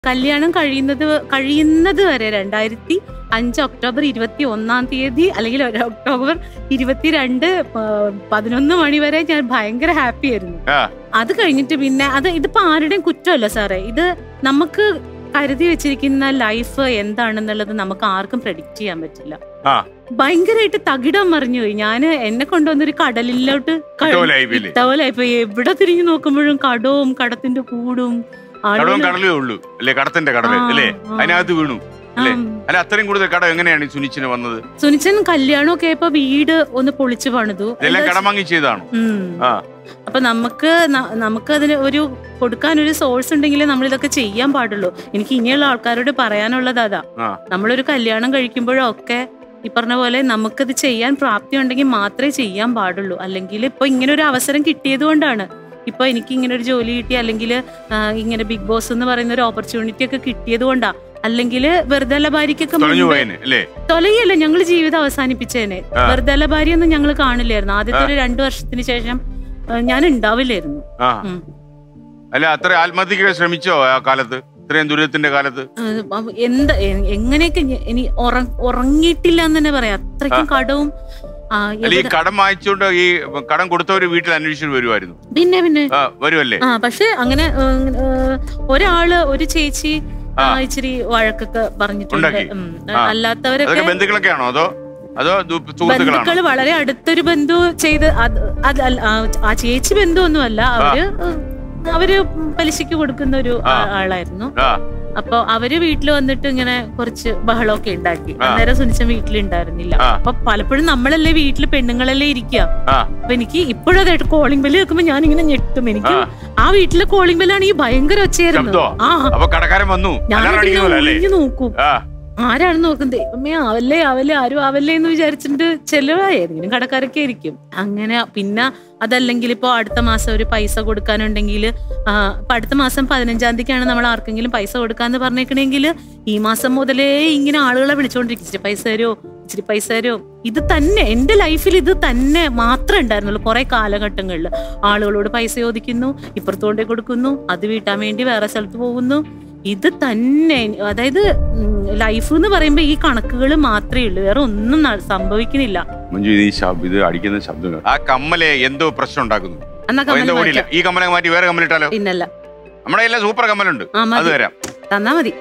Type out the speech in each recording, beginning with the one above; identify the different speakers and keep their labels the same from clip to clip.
Speaker 1: കല്യാണം കഴിയുന്നത് കഴിയുന്നത് വരെ രണ്ടായിരത്തി അഞ്ച് ഒക്ടോബർ ഇരുപത്തി ഒന്നാം തീയതി അല്ലെങ്കിൽ ഒരു ഒക്ടോബർ ഇരുപത്തിരണ്ട് പ- പതിനൊന്ന് മണി വരെ ഞാൻ ഭയങ്കര ഹാപ്പി ആയിരുന്നു
Speaker 2: ആ.
Speaker 1: അത് കഴിഞ്ഞിട്ട് പിന്നെ അത് ഇതിപ്പോ ആരുടെയും കുറ്റമല്ല സാറേ ഇത് നമുക്ക് കരുതി വെച്ചിരിക്കുന്ന ലൈഫ് എന്താണെന്നുള്ളത് നമുക്ക് ആർക്കും പ്രഡിക്റ്റ് ചെയ്യാൻ പറ്റില്ല
Speaker 2: ആ.
Speaker 1: ഭയങ്കരമായിട്ട് തകിടം മറിഞ്ഞു പോയി ഞാൻ എന്നെ കൊണ്ടുവന്നൊരു കടലിലോട്ട് ക-
Speaker 2: ഇട്ടോലായിപ്പോയില്ലേ?
Speaker 1: ഇട്ടപോലെ ഇപ്പൊ എവിടെ തിരിഞ്ഞു നോക്കുമ്പോഴും കടവും കടത്തിന്റെ കൂടും
Speaker 2: കടവും
Speaker 1: ആളുകള്
Speaker 2: കടലേ ഉള്ളൂ അല്ലേ കടത്തിന്റെ കടല്
Speaker 1: ആ,
Speaker 2: അല്ലേ
Speaker 1: ആ.
Speaker 2: അതിനകത്ത് വീണു അല്ലേ?
Speaker 1: ആം.
Speaker 2: അല്ല അത്രയും കൂടുതൽ കടം എങ്ങനെയാണ് ഈ സുനിച്ചിന് വന്നത്
Speaker 1: സുനിച്ചൻ കല്യാണമൊക്കെ ആയപ്പോ വീട് ഒന്ന് പൊളിച്ചു പണിതു
Speaker 2: ഇതെല്ലാം കടം വാങ്ങി ചെയ്താണോ
Speaker 1: ഉം.
Speaker 2: ആ.
Speaker 1: അപ്പൊ നമുക്ക് ന- നമുക്ക് അതിന് ഒരു കൊടുക്കാൻ ഒരു സോഴ്സ് ഉണ്ടെങ്കിലേ നമ്മൾ ഇതൊക്കെ ചെയ്യാൻ പാടുള്ളൂ എനിക്ക് ഇനിയുള്ള ആൾക്കാരോട് പറയാനുള്ളത് അതാ
Speaker 2: ആ.
Speaker 1: നമ്മളൊരു കല്യാണം കഴിക്കുമ്പോഴൊക്കെ ഈ പറഞ്ഞ പോലെ നമുക്കത് ചെയ്യാൻ പ്രാപ്തി ഉണ്ടെങ്കിൽ മാത്രമേ ചെയ്യാൻ പാടുള്ളൂ അല്ലെങ്കിൽ ഇപ്പൊ ഇങ്ങനെ ഒരു അവസരം കിട്ടിയത് കൊണ്ടാണ് ഇപ്പൊ എനിക്ക് ഇങ്ങനെ ഒരു ജോലി കിട്ടി അല്ലെങ്കിൽ ഇങ്ങനെ ബിഗ് ബോസ് എന്ന് പറയുന്ന ഒരു ഓപ്പർച്യൂണിറ്റി ഒക്കെ കിട്ടിയത് കൊണ്ടാ അല്ലെങ്കിൽ വെറുതെ ഭാര്യക്കൊക്കെ
Speaker 2: തൊലഞ്ഞു പോയതിന് അല്ലേ
Speaker 1: തൊലയല്ല ഞങ്ങൾ ജീവിതം അവസാനിപ്പിച്ചേനെ
Speaker 2: ആ.
Speaker 1: വെറുതെ ഭാര്യ ഒന്നും ഞങ്ങൾ കാണില്ലായിരുന്നു ആദ്യത്തെ ഒരു രണ്ടു വർഷത്തിന് ശേഷം ആ, ഞാൻ ഉണ്ടാവില്ലായിരുന്നു
Speaker 2: ആ
Speaker 1: ഉം.
Speaker 2: അല്ല അത്ര ആത്മഹത്യക്ക് ശ്രമിച്ചോ ആ കാലത്ത് ഇത്രയും ദുരിതത്തിന്റെ കാലത്ത്
Speaker 1: ആ, അപ്പൊ എന്താ എ- എങ്ങനെയൊക്കെ ഞ- ഇനി ഉറ- ഉറങ്ങിയിട്ടില്ല എന്ന് തന്നെ പറയാം അത്രയ്ക്കും കടവും ആ,
Speaker 2: അല്ല ഈ
Speaker 1: എവിടെ-
Speaker 2: കടം വാങ്ങിച്ചുകൊണ്ട് ഈ കടം കൊടുത്തവര് വീട്ടിൽ അന്വേഷിച്ചിട്ട് വരുമായിരുന്നു
Speaker 1: പിന്നെ പിന്നെ
Speaker 2: ആ വരുമല്ലേ
Speaker 1: ആ പക്ഷെ അങ്ങനെ ഏ, ഏ, ഒരാള് ഒരു ചേച്ചി ആ,
Speaker 2: ആ.
Speaker 1: ഇച്ചിരി വഴക്കൊക്കെ പറഞ്ഞിട്ടുണ്ട്
Speaker 2: ഉണ്ടാക്കി.
Speaker 1: ഉം.
Speaker 2: ആ.
Speaker 1: അല്ലാത്തവരൊക്കെ
Speaker 2: അതൊക്കെ ബന്ധുക്കളൊക്കെ ആണോ അതോ അതോ ദു- സുഹൃത്തുക്കളാണോ
Speaker 1: ബന്ധുക്കള് വളരെ അടുത്തൊരു ബന്ധു ചെയ്ത് അത് അത് അല്ല- ആ ആ ചേച്ചി ബന്ധുവൊന്നുമല്ല അവര് അവര് പലിശക്ക് കൊടുക്കുന്ന ഒരു
Speaker 2: ആ.
Speaker 1: ആ- ആളായിരുന്നു
Speaker 2: ആ
Speaker 1: അപ്പൊ അവര് വീട്ടിൽ വന്നിട്ട് ഇങ്ങനെ കുറച്ച് ബഹളമൊക്കെ ഉണ്ടാക്കി
Speaker 2: ആ.
Speaker 1: അന്നേരം സുനിച്ച വീട്ടിലുണ്ടായിരുന്നില്ല
Speaker 2: ആ.
Speaker 1: അപ്പൊ പലപ്പോഴും നമ്മളല്ലേ വീട്ടില് പെണ്ണുങ്ങളല്ലേ ഇരിക്കുക
Speaker 2: ആ
Speaker 1: അപ്പൊ എനിക്ക് ഇപ്പോഴും അതായിട്ട് കോളിംഗ് ബെല്ല് കേൾക്കുമ്പോ ഞാൻ ഇങ്ങനെ ഞെട്ടും എനിക്ക്
Speaker 2: ആ.
Speaker 1: ആ വീട്ടിലെ കോളിംഗ് ബെല്ലാണെങ്കിൽ ഭയങ്കര ഒച്ചയായിരുന്നു
Speaker 2: ശബ്ദോ?
Speaker 1: ആ
Speaker 2: അപ്പൊ കടക്കാരൻ വന്നു
Speaker 1: ഞാൻ
Speaker 2: അല്ലാതെ അടിക്കുന്ന പോലെ അല്ലേ
Speaker 1: ഒളിഞ്ഞു നോക്കും
Speaker 2: ആ
Speaker 1: ആരാണെന്ന് നോക്കുന്നത് ദൈവമേ ആവല്ലേ ആവല്ലേ ആരും ആവല്ലേ എന്ന് വിചാരിച്ചിട്ട് ചെലവാ ഏതെങ്കിലും കടക്കാരൊക്കെ ആയിരിക്കും അങ്ങനെ പിന്നെ അതല്ലെങ്കിൽ ഇപ്പോൾ അടുത്ത മാസം ഒരു പൈസ കൊടുക്കാനുണ്ടെങ്കിൽ ഇപ്പൊ അടുത്ത മാസം പതിനഞ്ചാം തീയതിക്കാണ് നമ്മൾ ആർക്കെങ്കിലും പൈസ കൊടുക്കാന്ന് പറഞ്ഞേക്കണെങ്കിൽ ഈ മാസം മുതലേ ഇങ്ങനെ ആളുകളെ വിളിച്ചോണ്ടിരിക്കും ഇച്ചിരി പൈസ തരുമോ ഇച്ചിരി പൈസ തരുമോ ഇത് തന്നെ എൻ്റെ ലൈഫിൽ ഇത് തന്നെ മാത്രമേ ഉണ്ടായിരുന്നുള്ളൂ കുറെ കാലഘട്ടങ്ങളിൽ ആളുകളോട് പൈസ ചോദിക്കുന്നു ഇപ്പുറത്ത് കൊണ്ടേ കൊടുക്കുന്നു അത് വീട്ടാൻ വേണ്ടി വേറെ സ്ഥലത്ത് പോകുന്നു ഇത് തന്നെ അതായത് ലൈഫ് എന്ന് പറയുമ്പോ ഈ കണക്കുകൾ മാത്രമേ ഉള്ളൂ വേറെ ഒന്നും ന- സംഭവിക്കുന്നില്ല
Speaker 2: മഞ്ജു ഇത് ഈ ശബ് ഇത് അടിക്കുന്ന ശബ്ദം ആ കമ്മലെ എന്തോ പ്രശ്നം ഉണ്ടാക്കുന്നു
Speaker 1: എന്നാ
Speaker 2: അപ്പൊ എന്തോ
Speaker 1: കമ്മൽ
Speaker 2: ഓടില്ല
Speaker 1: മാറ്റാം.
Speaker 2: ഈ കമ്മലെ മാറ്റി വേറെ കമ്മലിട്ടാലോ
Speaker 1: പിന്നല്ല
Speaker 2: നമ്മുടെ എല്ലാം സൂപ്പർ കമ്മലുണ്ട്
Speaker 1: ആ
Speaker 2: അത്
Speaker 1: മതി
Speaker 2: തരാം
Speaker 1: തന്നാ മതി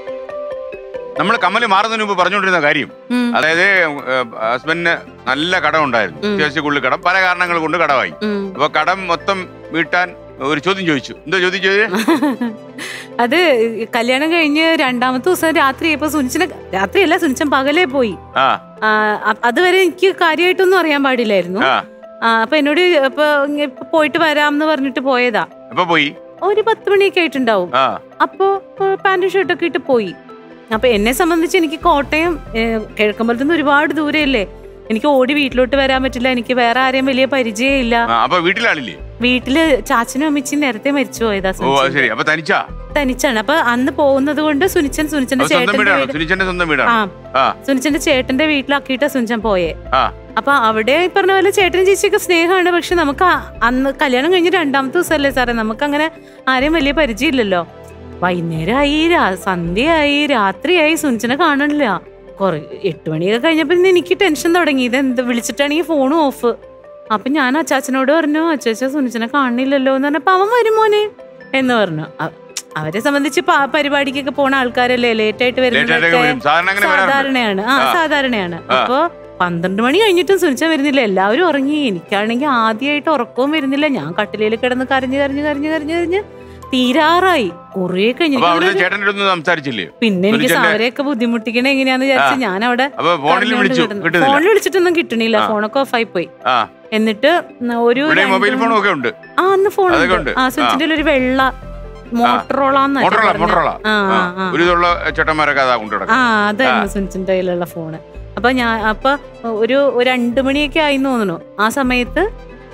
Speaker 2: നമ്മൾ കമ്മല് മാറുന്നതിന് മുമ്പ് പറഞ്ഞുകൊണ്ടിരുന്ന കാര്യം
Speaker 1: ഉം,
Speaker 2: അതായത് ഹസ്ബൻഡിന് നല്ല കടം ഉണ്ടായിരുന്നു
Speaker 1: ഉം.
Speaker 2: അത്യാവശ്യം കൂടുതൽ കടം പല കാരണങ്ങൾ കൊണ്ട് കടമായി
Speaker 1: ഉം.
Speaker 2: അപ്പൊ കടം മൊത്തം വീട്ടാൻ ഒരു ചോദ്യം ചോദിച്ചു എന്തോ ചോദ്യം ചോദിച്ചത്
Speaker 1: അത് കല്യാണം കഴിഞ്ഞ് രണ്ടാമത്തെ ദിവസം രാത്രി ഇപ്പൊ സുനിച്ചിനെ രാത്രിയല്ല സുനിച്ചൻ പകലേ പോയി
Speaker 2: ആ
Speaker 1: ആ, അ- അതുവരെ എനിക്ക് കാര്യമായിട്ടൊന്നും അറിയാൻ പാടില്ലായിരുന്നു
Speaker 2: ആ
Speaker 1: ആ, അപ്പൊ എന്നോട് ഇപ്പൊ ഇങ്ങ- ഇപ്പൊ പോയിട്ട് വരാം എന്ന് പറഞ്ഞിട്ട് പോയതാ
Speaker 2: എപ്പൊ പോയി
Speaker 1: ഒരു പത്ത് മണിയൊക്കെ ആയിട്ടുണ്ടാവും
Speaker 2: ആ
Speaker 1: അപ്പോ ഏഹ്, പാന്റും ഷർട്ടൊക്കെ ഇട്ട് പോയി അപ്പൊ എന്നെ സംബന്ധിച്ച് എനിക്ക് കോട്ടയം ഏഹ്, കിഴക്കമ്പലത്തുനിന്ന് ഒരുപാട് ദൂരെയല്ലേ എനിക്ക് ഓടി വീട്ടിലോട്ട് വരാൻ പറ്റില്ല എനിക്ക് വേറെ ആരെയും വലിയ പരിചയമില്ല
Speaker 2: ആ, അപ്പൊ വീട്ടിലാളില്ലേ
Speaker 1: വീട്ടില് ചാച്ചനും അമ്മച്ചിയും നേരത്തെ മരിച്ചു പോയതാ
Speaker 2: ഓ അത്
Speaker 1: സുനിച്ചൻ.
Speaker 2: ശരി അപ്പൊ തനിച്ചാ
Speaker 1: തനിച്ചാണ് അപ്പൊ അന്ന് പോകുന്നത് കൊണ്ട് സുനിച്ചൻ സുനിച്ചന്റെ
Speaker 2: അത് സ്വന്തം
Speaker 1: ചേട്ടന്റെ
Speaker 2: വീടാണോ
Speaker 1: വീട്
Speaker 2: സുനിച്ചന്റെ സ്വന്തം
Speaker 1: ആ
Speaker 2: വീടാണോ ആ
Speaker 1: സുനിച്ചന്റെ ചേട്ടന്റെ വീട്ടിലാക്കിയിട്ടാ സുനിച്ചൻ പോയേ
Speaker 2: ആ
Speaker 1: അപ്പൊ അവിടെ ഈ പറഞ്ഞ പോലെ ചേട്ടൻ ചേച്ചിയൊക്കെ സ്നേഹമാണ് പക്ഷെ നമുക്ക് ആ- അന്ന് കല്യാണം കഴിഞ്ഞ് രണ്ടാമത്തെ ദിവസമല്ലേ സാറേ നമുക്ക് അങ്ങനെ ആരെയും വലിയ പരിചയമില്ലല്ലോ വൈകുന്നേരമായി രാ- സന്ധ്യയായി രാത്രിയായി സുനിച്ചനെ കാണണില്ല കുറെ എട്ട് മണിയൊക്കെ കഴിഞ്ഞപ്പോ ഇന്ന് എനിക്ക് ടെൻഷൻ തുടങ്ങി ഇത് എന്ത് വിളിച്ചിട്ടാണെങ്കിൽ ഫോൺ ഓഫ് അപ്പൊ ഞാൻ അച്ചാച്ചനോട് പറഞ്ഞു അച്ചാച്ച സുനിച്ചനെ കാണുന്നില്ലല്ലോ എന്ന് പറഞ്ഞപ്പോ അവൻ വരും മോനെ എന്ന് പറഞ്ഞു അ- അവരെ സംബന്ധിച്ച് പ- പരിപാടിക്കൊക്കെ പോണ ആൾക്കാരല്ലേ ലേറ്റ് ആയിട്ട്
Speaker 2: ലേറ്റ് ആയിട്ടൊക്കെ
Speaker 1: വരുന്നതൊക്കെ
Speaker 2: വരും സാധാരണ അങ്ങനെ വരാറുണ്ട്
Speaker 1: സാധാരണയാണ് ആ
Speaker 2: ആ.
Speaker 1: സാധാരണയാണ്
Speaker 2: ആ.
Speaker 1: അപ്പൊ പന്ത്രണ്ട് മണി കഴിഞ്ഞിട്ടും സുനിച്ച വരുന്നില്ല എല്ലാവരും ഉറങ്ങി എനിക്കാണെങ്കിൽ ആദ്യമായിട്ട് ഉറക്കവും വരുന്നില്ല ഞാൻ കട്ടിലയിൽ കിടന്ന് കരഞ്ഞ് കരഞ്ഞ് കരഞ്ഞ് കരഞ്ഞ് കരഞ്ഞ് തീരാറായി കുറേ കഴിഞ്ഞു
Speaker 2: അപ്പൊ അവിടുത്തെ
Speaker 1: എനിക്കതൊരു-
Speaker 2: ചേട്ടൻ്റെ അടുത്ത് സംസാരിച്ചില്ലേ
Speaker 1: പിന്നെ എനിക്ക്
Speaker 2: സുനിച്ചന്റെ-
Speaker 1: അവരെയൊക്കെ ബുദ്ധിമുട്ടിക്കണ എങ്ങനെയാന്ന് വിചാരിച്ച് ഞാൻ അവിടെ
Speaker 2: അപ്പൊ ഫോണിൽ വിളിച്ചു കിട്ടുന്നില്ല
Speaker 1: ഫോണിൽ വിളിച്ചിട്ടൊന്നും കിട്ടണില്ല
Speaker 2: ആ.
Speaker 1: ഫോണൊക്കെ ഓഫായി പോയി
Speaker 2: ആ
Speaker 1: എന്നിട്ട് ഒരു
Speaker 2: ഇവിടെ
Speaker 1: രണ്ട്
Speaker 2: മൊബൈൽ
Speaker 1: മണി-
Speaker 2: ഫോണും ഒക്കെ ഉണ്ട്
Speaker 1: ആ അന്ന് ഫോൺ
Speaker 2: അതൊക്കെ ഉണ്ട്.
Speaker 1: ആ സ്വിച്ചിന്റെ ഒരു വെള്ള മോട്ടറോളാന്ന്
Speaker 2: മോട്ടറോള മോട്ടറോള
Speaker 1: ആ
Speaker 2: ആ,
Speaker 1: ആ ആ
Speaker 2: ഒരു ഇതുള്ള ചേട്ടന്മാരൊക്കെ അതാ കൊണ്ടു
Speaker 1: ആ
Speaker 2: കിടക്കും
Speaker 1: അതായിരുന്നു സുനിച്ചിന്റെ കയ്യിലുള്ള ഫോണ് അപ്പൊ ഞാൻ അപ്പൊ ഒരു ഒരു രണ്ട് മണിയൊക്കെ ആയി തോന്നുന്നു ആ സമയത്ത്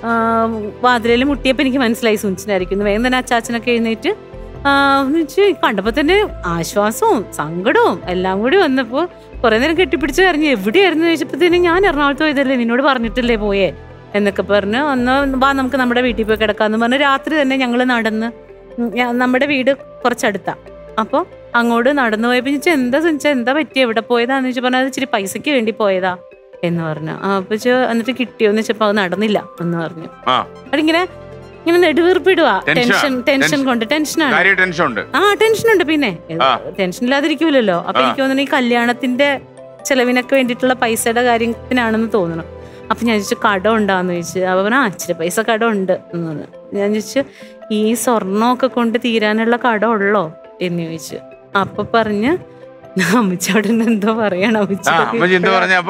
Speaker 1: വാതിലിൽ മുട്ടിയപ്പോ എനിക്ക് മനസ്സിലായി സുനിച്ചിനായിരിക്കുന്നു വേഗം തന്നെ അച്ചാച്ചനൊക്കെ എഴുന്നേറ്റ് ആ, എന്ന് വെച്ച് കണ്ടപ്പോ തന്നെ ആശ്വാസവും സങ്കടവും എല്ലാം കൂടി വന്നപ്പോ കുറെ നേരം കെട്ടിപ്പിടിച്ച് കരഞ്ഞു എവിടെയായിരുന്നു ചോദിച്ചപ്പോഴത്തേനും ഞാൻ എറണാകുളത്ത് പോയതല്ലേ നിന്നോട് പറഞ്ഞിട്ടല്ലേ പോയേ എന്നൊക്കെ പറഞ്ഞ് ഒന്ന് വാ നമുക്ക് നമ്മുടെ വീട്ടിൽ പോയി കിടക്കാന്ന് പറഞ്ഞ് രാത്രി തന്നെ ഞങ്ങൾ നടന്ന് ഉം, ഞാ- നമ്മുടെ വീട് കുറച്ചടുത്താ അപ്പോൾ അങ്ങോട്ട് നടന്നു പോയപ്പോ ചോദിച്ചാൽ എന്താ ചോദിച്ചാൽ എന്താ പറ്റി എവിടെ പോയതാന്ന് ചോദിച്ചാൽ പറഞ്ഞാൽ അത് ഇച്ചിരി പൈസക്ക് വേണ്ടി പോയതാ എന്ന് പറഞ്ഞു ആ, അപ്പൊ ചോ എന്നിട്ട് കിട്ടിയോന്ന് വെച്ചപ്പോ അത് നടന്നില്ല എന്ന് പറഞ്ഞു
Speaker 2: ആ
Speaker 1: അതിങ്ങനെ ഇങ്ങനെ നെടുവീർപ്പിടുവാ
Speaker 2: Tension.
Speaker 1: Tension tension
Speaker 2: Tension.
Speaker 1: കൊണ്ട് ടെൻഷനാണ്
Speaker 2: കാര്യ ടെൻഷൻ ഉണ്ട്
Speaker 1: ആ ടെൻഷൻ ഉണ്ട് പിന്നെ
Speaker 2: ആ.
Speaker 1: ടെൻഷൻ ഇല്ലാതിരിക്കൂലല്ലോ അപ്പൊ
Speaker 2: ആ.
Speaker 1: എനിക്ക് തോന്നുന്നു ഈ കല്യാണത്തിന്റെ ചെലവിനൊക്കെ വേണ്ടിയിട്ടുള്ള പൈസയുടെ കാര്യത്തിനാണെന്ന് തോന്നണം അപ്പൊ ഞാൻ ചോദിച്ചു കടം ഉണ്ടാന്ന് ചോദിച്ചു അപ്പൊ പറഞ്ഞു, ആ ഇച്ചിരി പൈസ കടം ഉണ്ട് എന്ന് പറഞ്ഞു ഞാൻ ചോദിച്ചു ഈ സ്വർണ്ണമൊക്കെ കൊണ്ട് തീരാനുള്ള കടം ഉള്ളോ എന്ന് ചോദിച്ചു അപ്പൊ പറഞ്ഞ് അമ്മച്ചോട് എന്തോ പറയണം
Speaker 2: ആ അമ്മച്ചി എന്ത് പറഞ്ഞ അപ്പൊ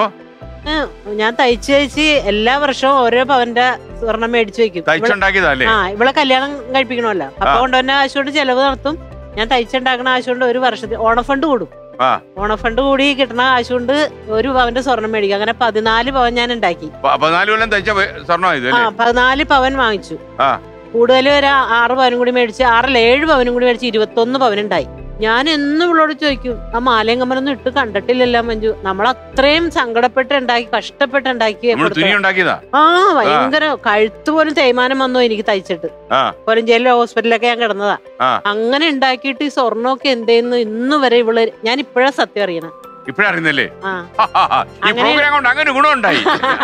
Speaker 3: ഞാൻ തയ്ച്ച് തയ്ച്ച് എല്ലാ വർഷവും ഓരോ പവന്റെ സ്വർണം മേടിച്ചു വെക്കും ഇവളെ-
Speaker 2: തയ്ച്ചുണ്ടാക്കിയതാ അല്ലേ
Speaker 3: ആ ഇവളെ കല്യാണം കഴിപ്പിക്കണമല്ലോ അപ്പൊ
Speaker 2: ആ.
Speaker 3: കൊണ്ടുവന്ന ആശ കൊണ്ട് ചെലവ് നടത്തും ഞാൻ തയ്ച്ചുണ്ടാക്കണ ആശ കൊണ്ട് ഒരു വർഷത്തിൽ ഓണഫണ്ട് കൂടും
Speaker 2: ആ
Speaker 3: ഓണഫണ്ട് കൂടി കിട്ടണ ആശ കൊണ്ട് ഒരു പവന്റെ സ്വർണം മേടിക്കും അങ്ങനെ പതിനാല് പവൻ ഞാൻ ഉണ്ടാക്കി
Speaker 2: പ- പതിനാല് കൊല്ലം തയ്ച്ച സ്വർണ്ണം ഇത്
Speaker 3: ആ
Speaker 2: അല്ലേ
Speaker 3: പതിനാല് പവൻ വാങ്ങിച്ചു
Speaker 2: ആ
Speaker 3: കൂടുതൽ ഒരു ആറ് പവനും കൂടി മേടിച്ച് ആറിൽ ഏഴ് പവനും കൂടി മേടിച്ച് ഇരുപത്തൊന്ന് പവൻ ഉണ്ടായി ഞാൻ എന്നും ഇവളോട് ചോദിക്കും ആ മാലയും കമ്മലൊന്നും ഇട്ട് കണ്ടിട്ടില്ലല്ലോ മഞ്ജു നമ്മൾ അത്രയും സങ്കടപ്പെട്ട് ഉണ്ടാക്കി കഷ്ടപ്പെട്ട് ഉണ്ടാക്കി
Speaker 2: നമ്മൾ തുണി ഉണ്ടാക്കിയതാ
Speaker 3: ആ ഭയങ്കര കഴുത്ത് പോലും തേയ്മാനം വന്നു എനിക്ക് തയ്ച്ചിട്ട്
Speaker 2: ആ
Speaker 3: കൊലഞ്ചേരി ഹോസ്പിറ്റലിലൊക്കെ ഞാൻ കിടന്നതാ
Speaker 2: ആ
Speaker 3: അങ്ങനെ ഉണ്ടാക്കിയിട്ട് ഈ സ്വർണ്ണമൊക്കെ എന്തേന്ന് ഇന്ന് വരെ ഇവള് ഞാൻ ഇപ്പോഴാ സത്യം അറിയണം
Speaker 2: ഇപ്പഴറിയുന്നല്ലേ
Speaker 3: ആ
Speaker 2: ഈ
Speaker 3: അങ്ങനെ-
Speaker 2: പ്രോഗ്രാം കൊണ്ട് അങ്ങനെ ഗുണമുണ്ടായി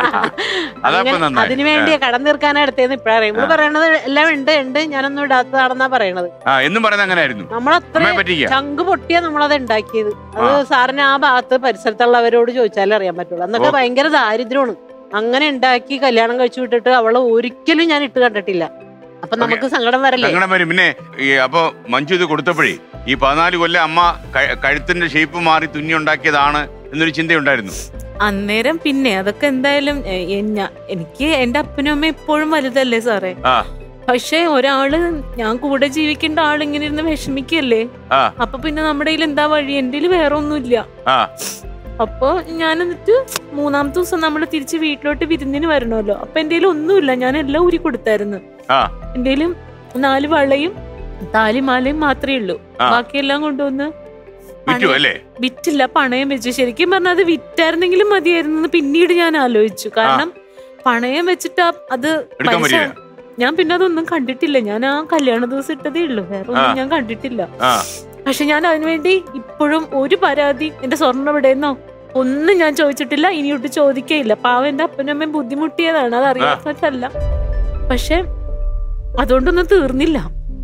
Speaker 2: അതാ ഇപ്പൊ
Speaker 3: അങ്ങനെ
Speaker 2: നന്നായി
Speaker 3: അതിനു വേണ്ടി കടം തീർക്കാനാ എടുത്തേന്ന് ഇപ്പഴറിയാം ഇവള് പറയണത് എല്ലാം ഉണ്ട് ഉണ്ട് ഞാനൊന്നും ഇടാത്തതാണെന്നാ പറയണത്
Speaker 2: ആ എന്നും പറയുന്നത് അങ്ങനെ ആയിരുന്നു
Speaker 3: നമ്മളത്ര
Speaker 2: അമ്മയെ പറ്റിക്ക
Speaker 3: ചങ്ക് പൊട്ടിയാ നമ്മളത് ഉണ്ടാക്കിയത് അത്
Speaker 2: ആ.
Speaker 3: സാറിന് ആ ഭാഗത്ത് പരിസരത്തുള്ളവരോട് ചോദിച്ചാലേ അറിയാൻ പറ്റുള്ളൂ അന്നൊക്കെ
Speaker 2: ഓ.
Speaker 3: ഭയങ്കര ദാരിദ്ര്യമാണ് അങ്ങനെ ഉണ്ടാക്കി കല്യാണം കഴിച്ചു വിട്ടിട്ട് അവളെ ഒരിക്കലും ഞാൻ ഇട്ട് കണ്ടിട്ടില്ല അപ്പൊ നമുക്ക് സങ്കടം വരല്ലേ
Speaker 2: സങ്കടം വരും പിന്നെ ഈ അപ്പൊ മഞ്ജു ഇത് കൊടുത്തപ്പോഴേ ഈ പതിനാല് കൊല്ലം അമ്മ ക- കഴുത്തിന്റെ ഷേപ്പ് മാറി തുന്നി ഉണ്ടാക്കിയതാണ് എന്നൊരു ചിന്തയുണ്ടായിരുന്നു
Speaker 1: അന്നേരം പിന്നെ അതൊക്കെ എന്തായാലും എ, എ, ഞാ- എനിക്ക് എന്റെ അപ്പനും അമ്മയും എപ്പോഴും വലുതല്ലേ സാറേ
Speaker 2: ആ
Speaker 1: പക്ഷെ ഒരാള് ഞാൻ കൂടെ ജീവിക്കേണ്ട ആൾ ഇങ്ങനെ ഇരുന്ന് വിഷമിക്കല്ലേ
Speaker 2: ആ
Speaker 1: അപ്പൊ പിന്നെ നമ്മുടെ കയ്യിൽ എന്താ വഴി എന്റെ കയ്യിൽ വേറെ ഒന്നുമില്ല
Speaker 2: ആ
Speaker 1: അപ്പൊ ഞാൻ എന്നിട്ട് മൂന്നാമത്തെ ദിവസം നമ്മൾ തിരിച്ച് വീട്ടിലോട്ട് വിരുന്നിന് വരണമല്ലോ അപ്പൊ എന്റെ കയ്യിൽ ഒന്നുമില്ല ഞാൻ എല്ലാം ഊരി കൊടുത്തായിരുന്നു
Speaker 2: ആ
Speaker 1: എന്റെ കയ്യിലും നാല് വളയും താലിമാലയും മാത്രമേ ഉള്ളൂ
Speaker 2: ആ.
Speaker 1: ബാക്കിയെല്ലാം കൊണ്ടുവന്ന്
Speaker 2: വിറ്റു
Speaker 1: പണയം-
Speaker 2: അല്ലേ
Speaker 1: വിറ്റില്ല പണയം വെച്ചു ശരിക്കും പറഞ്ഞാൽ അത് വിറ്റായിരുന്നെങ്കിലും മതിയായിരുന്നു എന്ന് പിന്നീട് ഞാൻ ആലോചിച്ചു കാരണം പണയം വെച്ചിട്ട് ആ- അത്
Speaker 2: എടുക്കാൻ
Speaker 1: പൈസ
Speaker 2: പറ്റില്ല
Speaker 1: ഞാൻ പിന്നെ അതൊന്നും കണ്ടിട്ടില്ല ഞാൻ ആ കല്യാണ ദിവസം ഇട്ടതേ ഉള്ളൂ വേറെ ഒന്നും
Speaker 2: ആ.
Speaker 1: ഞാൻ കണ്ടിട്ടില്ല
Speaker 2: ആ
Speaker 1: പക്ഷെ ഞാൻ അതിനുവേണ്ടി ഇപ്പോഴും ഒരു പരാതി എന്റെ സ്വർണ്ണം എവിടെയെന്നോ ഒന്നും ഞാൻ ചോദിച്ചിട്ടില്ല ഇനിയൊട്ട് ചോദിക്കയില്ല പാവം എന്റെ അപ്പനും അമ്മയും ബുദ്ധിമുട്ടിയതാണ് അത് അറിയാത്തല്ല പക്ഷെ അതുകൊണ്ടൊന്നും തീർന്നില്ല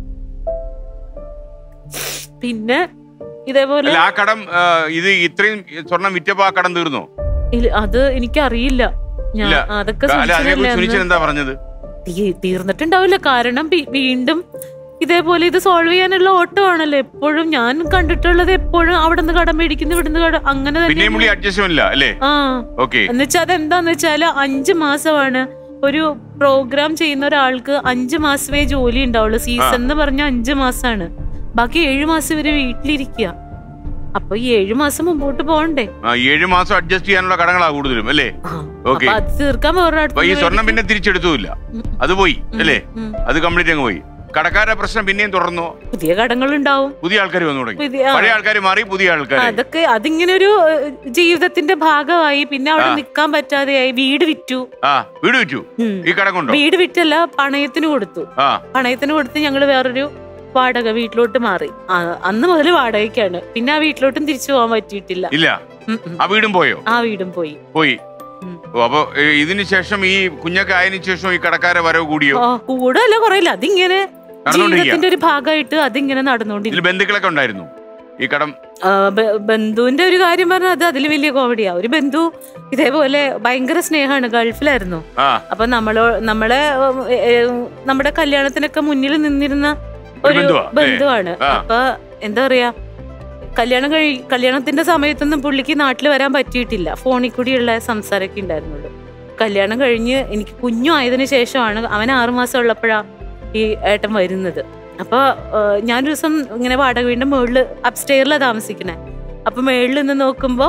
Speaker 1: പിന്നെ ഇതേപോലെ
Speaker 2: അല്ല ആ കടം ആ, ഇത് ഇത്രയും സ്വർണം വിറ്റപ്പോ ആ കടം തീർന്നോ
Speaker 1: ഇല്ല, അത് എനിക്കറിയില്ല ഞാൻ
Speaker 2: ഇല്ല.
Speaker 1: അതൊക്കെ
Speaker 2: അല്ല അതിനെ
Speaker 1: സൂക്ഷിച്ചതല്ലേ
Speaker 2: സുനിച്ചൻ
Speaker 1: അന്ന്.
Speaker 2: എന്താ പറഞ്ഞത്
Speaker 1: തീ- തീർന്നിട്ടുണ്ടാവില്ല കാരണം പി- വീണ്ടും ഇതേപോലെ ഇത് സോൾവ് ചെയ്യാനുള്ള ഓട്ടമാണല്ലോ എപ്പോഴും ഞാൻ കണ്ടിട്ടുള്ളത് എപ്പോഴും അവിടെ നിന്ന് കടം മേടിക്കുന്നു ഇവിടുന്ന് കടം അങ്ങനെ
Speaker 2: പിന്നെയും പുള്ളി
Speaker 1: തന്നെ
Speaker 2: അഡ്ജസ്റ്റ്മെന്റ് ഇല്ല അല്ലേ
Speaker 1: ആ
Speaker 2: ഓക്കെ
Speaker 1: എന്നുവെച്ചാൽ അതെന്താന്ന് വെച്ചാല് അഞ്ച് മാസമാണ് ഒരു പ്രോഗ്രാം ചെയ്യുന്ന ഒരാൾക്ക് അഞ്ച് മാസമേ ജോലി ഉണ്ടാവുള്ളൂ സീസൺ എന്ന് പറഞ്ഞ അഞ്ച് മാസമാണ് ബാക്കി ഏഴു മാസം ഇവര് വീട്ടിലിരിക്കുക അപ്പൊ ഈ ഏഴു മാസം മുമ്പോട്ട് പോകണ്ടേ
Speaker 2: ഏഴു മാസം അഡ്ജസ്റ്റ് ചെയ്യാനുള്ള കടങ്ങളാ കൂടുതലും അല്ലേ
Speaker 1: ആ,
Speaker 2: ഓക്കെ
Speaker 1: അപ്പൊ അത് തീർക്കാൻ വേറെ
Speaker 2: അപ്പൊ ഈ സ്വർണം പിന്നെ തിരിച്ചെടുത്തുമില്ല അത് പോയി അല്ലേ
Speaker 1: ഉം.
Speaker 2: അത് കംപ്ലീറ്റ് അങ്ങ് പോയി കടക്കാരുടെ പ്രശ്നം പിന്നെയും തുടർന്നു
Speaker 1: പുതിയ കടങ്ങൾ ഉണ്ടാവും
Speaker 2: പുതിയ ആൾക്കാർ വന്നു തുടങ്ങി
Speaker 1: പുതിയ ആ.
Speaker 2: പഴയ ആൾക്കാർ മാറി പുതിയ ആൾക്കാർ
Speaker 1: അതൊക്കെ അതിങ്ങനെ ഒരു ഏഹ്, ജീവിതത്തിന്റെ ഭാഗമായി പിന്നെ അവിടെ
Speaker 2: ആ.
Speaker 1: നിൽക്കാൻ പറ്റാതെയായി വീട് വിറ്റു
Speaker 2: ആ വീട് വിറ്റു
Speaker 1: ഉം.
Speaker 2: ഈ കട കൊണ്ടോ
Speaker 1: വീട് വിറ്റല്ല പണയത്തിന് കൊടുത്തു
Speaker 2: ആ
Speaker 1: പണയത്തിന് കൊടുത്ത് ഞങ്ങൾ വേറൊരു വാടക വീട്ടിലോട്ട് മാറി ആ, അന്ന് മുതൽ വാടകയ്ക്കാണ് പിന്നെ ആ വീട്ടിലോട്ടും തിരിച്ചു പോകാൻ പറ്റിയിട്ടില്ല
Speaker 2: ഇല്ല
Speaker 1: ഉം, ഉം.
Speaker 2: ആ വീടും പോയോ
Speaker 1: ആ വീടും പോയി
Speaker 2: പോയി
Speaker 1: ഉം.
Speaker 2: ഓ, അപ്പൊ ഏ, ഇതിന് ശേഷം ഈ കുഞ്ഞൊക്കെ ആയതിനു ശേഷം ഈ കടക്കാരെ വരവ് കൂടിയോ
Speaker 1: ആ കൂടുതലല്ല കുറയില്ല അതിങ്ങനെ
Speaker 2: നടന്നുകൊണ്ടിരിക്കുക
Speaker 1: ജീവിതത്തിന്റെ ഒരു ഭാഗമായിട്ട് അതിങ്ങനെ നടന്നുകൊണ്ടിരിക്കും
Speaker 2: ഇതിൽ ബന്ധുക്കളൊക്കെ ഉണ്ടായിരുന്നു ഈ കടം
Speaker 1: ആ, ബ- ബന്ധുവിന്റെ ഒരു കാര്യം പറഞ്ഞാൽ അത് അതിൽ വലിയ കോമഡിയാ ഒരു ബന്ധു ഇതേപോലെ ഭയങ്കര സ്നേഹമാണ് ഗൾഫിലായിരുന്നു
Speaker 2: ആ
Speaker 1: അപ്പൊ നമ്മളോ നമ്മളെ ഉം, ഏ, ഏ, നമ്മുടെ കല്യാണത്തിനൊക്കെ മുന്നിൽ നിന്നിരുന്ന
Speaker 2: ഒരു
Speaker 1: ഒരു
Speaker 2: ബന്ധുവാ? ഏ,
Speaker 1: ബന്ധുവാണ്
Speaker 2: ആ.
Speaker 1: അപ്പൊ എന്താ പറയാ കല്യാണം കഴി കല്യാണത്തിന്റെ സമയത്തൊന്നും പുള്ളിക്ക് നാട്ടിൽ വരാൻ പറ്റിയിട്ടില്ല ഫോണിൽ കൂടിയുള്ള സംസാരമൊക്കെ ഉണ്ടായിരുന്നുള്ളൂ കല്യാണം കഴിഞ്ഞ് എനിക്ക് കുഞ്ഞു ആയതിനു ശേഷമാണ് അവൻ ആറുമാസം ഉള്ളപ്പോഴാ ഈ ഏട്ടൻ വരുന്നത് അപ്പൊ ഏഹ്, ഞാനൊരു ദിവസം ഇങ്ങനെ വാടക വീടിന്റെ മുകളിൽ അപ്സ്റ്റെയറിലാണ് താമസിക്കണേ അപ്പൊ മേളിൽ നിന്ന് നോക്കുമ്പോ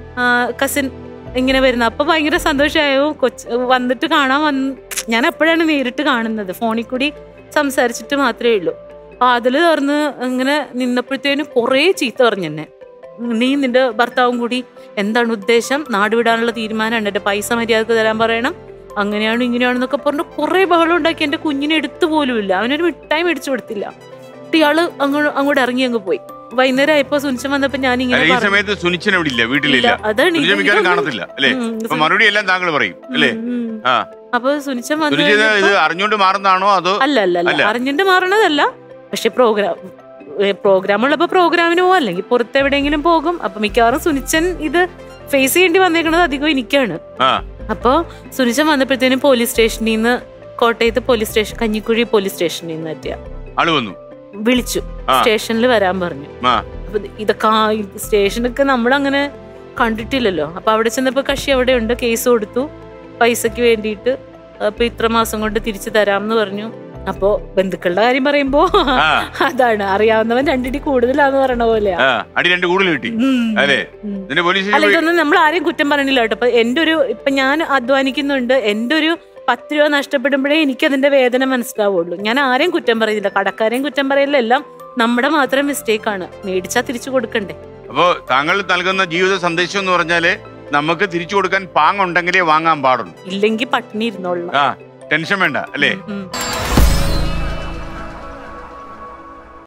Speaker 1: കസിൻ ഇങ്ങനെ വരുന്നത് അപ്പൊ ഭയങ്കര സന്തോഷമായോ കൊച്ച് വന്നിട്ട് കാണാൻ വന്ന് ഞാൻ അപ്പോഴാണ് നേരിട്ട് കാണുന്നത് ഫോണിൽ കൂടി സംസാരിച്ചിട്ട് മാത്രമേ ഉള്ളൂ അപ്പൊ അതില് തുറന്ന് ഇങ്ങനെ നിന്നപ്പോഴത്തേനും കുറേ ചീത്ത പറഞ്ഞു എന്നെ നീ നിന്റെ ഭർത്താവും കൂടി എന്താണ് ഉദ്ദേശം നാട് വിടാനുള്ള തീരുമാനമാണ് എന്റെ പൈസ മര്യാദക്ക് തരാൻ പറയണം അങ്ങനെയാണ് ഇങ്ങനെയാണെന്നൊക്കെ പറഞ്ഞു കുറെ ബഹളം ഉണ്ടാക്കി എന്റെ കുഞ്ഞിനെ എടുത്തു പോലും ഇല്ല അവനൊരു മിഠായി മേടിച്ചു കൊടുത്തില്ല എന്നിട്ട് ഇയാള് അങ്ങോട്ട് അങ്ങോട്ട് ഇറങ്ങി അങ്ങ് പോയി വൈകുന്നേരം ആയപ്പോ സുനിച്ചൻ വന്നപ്പോ ഞാൻ
Speaker 2: അല്ല,
Speaker 1: ഇങ്ങനെ
Speaker 2: ഈ
Speaker 1: പറഞ്ഞു.
Speaker 2: സമയത്ത് സുനിച്ചൻ അവിടെ ഇല്ല വീട്ടിലില്ല
Speaker 1: ഇല്ല, അതാണ്
Speaker 2: സുനിച്ചൻ
Speaker 1: ഇത്
Speaker 2: മിക്കവാറും
Speaker 1: ഇതൊന്നും-
Speaker 2: കാണത്തില്ല അല്ലേ
Speaker 1: ഉം,
Speaker 2: അപ്പൊ മറുപടി എല്ലാം താങ്കൾ പറയും അല്ലേ
Speaker 1: ഉം, ഉം.
Speaker 2: ആ
Speaker 1: അപ്പൊ സുനിച്ചൻ വന്നു
Speaker 2: സുനിച്ചൻ ഇത്
Speaker 1: കഴിഞ്ഞപ്പോ-
Speaker 2: അറിഞ്ഞുകൊണ്ട് മാറുന്നതാണോ അതോ
Speaker 1: അല്ല അല്ല അല്ല
Speaker 2: അല്ല.
Speaker 1: അറിഞ്ഞിട്ട് മാറണതല്ല പക്ഷെ പ്രോഗ്രാം പ്രോഗ്രാം ഉള്ളപ്പോ പ്രോഗ്രാമിന് പോവാം അല്ലെങ്കിൽ പുറത്ത് എവിടെയെങ്കിലും പോകും അപ്പൊ മിക്കവാറും സുനിച്ചൻ ഇത് ഫേസ് ചെയ്യേണ്ടി വന്നേക്കണത് അധികം എനിക്കാണ്
Speaker 2: ആ
Speaker 1: അപ്പോ സുനിച്ചൻ വന്നപ്പോഴത്തേനും പോലീസ് സ്റ്റേഷനിൽ നിന്ന് കോട്ടയത്ത് പോലീസ് സ്റ്റേഷൻ കഞ്ഞിക്കുഴി പോലീസ് സ്റ്റേഷനിൽ നിന്ന് എത്തിയ
Speaker 2: ആള് വന്നു
Speaker 1: വിളിച്ചു
Speaker 2: ആ.
Speaker 1: സ്റ്റേഷനിൽ വരാൻ പറഞ്ഞു
Speaker 2: ആ
Speaker 1: അപ്പൊ ഇത് ഇതൊക്കെ ആ ഇത് സ്റ്റേഷനൊക്കെ നമ്മളങ്ങനെ കണ്ടിട്ടില്ലല്ലോ അപ്പൊ അവിടെ ചെന്നപ്പോ കക്ഷി അവിടെ ഉണ്ട് കേസ് കൊടുത്തു പൈസക്ക് വേണ്ടിയിട്ട് അപ്പൊ ഇത്ര മാസം കൊണ്ട് തിരിച്ചു തരാമെന്ന് പറഞ്ഞു അപ്പോ ബന്ധുക്കളുടെ കാര്യം പറയുമ്പോ
Speaker 2: ആ
Speaker 1: അതാണ് അറിയാവുന്നവൻ രണ്ടിടി കൂടുതലാന്ന് പറയണ പോലെയാ
Speaker 2: ആ അടി രണ്ട് കൂടുതൽ കിട്ടി
Speaker 1: ഉം.
Speaker 2: അല്ലേ
Speaker 1: ഉം.
Speaker 2: നിന്റെ പോലീസ്
Speaker 1: അല്ല
Speaker 2: സ്റ്റേഷനിൽ
Speaker 1: ഇതൊന്നും നമ്മൾ ആരെയും കുറ്റം പറയണില്ല കേട്ടോ അപ്പൊ എന്റെ ഒരു ഇപ്പൊ ഞാൻ അധ്വാനിക്കുന്നുണ്ട് എന്റെ ഒരു പത്ത് രൂപ നഷ്ടപ്പെടുമ്പോഴേ എനിക്ക് അതിന്റെ വേദന മനസ്സിലാവുള്ളൂ ഞാൻ ആരെയും കുറ്റം പറയുന്നില്ല കടക്കാരെയും കുറ്റം പറയില്ല എല്ലാം നമ്മുടെ മാത്രം മിസ്റ്റേക്ക് ആണ് മേടിച്ചാ തിരിച്ചു കൊടുക്കണ്ടേ
Speaker 2: അപ്പോ താങ്കൾ നൽകുന്ന ജീവിത സന്ദേശം എന്ന് പറഞ്ഞാല് നമുക്ക് തിരിച്ചു കൊടുക്കാൻ പാങ്ങുണ്ടെങ്കിലേ വാങ്ങാൻ പാടുള്ളൂ
Speaker 1: ഇല്ലെങ്കിൽ പട്ടിണി ഇരുന്നോളണം
Speaker 2: ആ ടെൻഷൻ വേണ്ട അല്ലേ
Speaker 1: ഉം.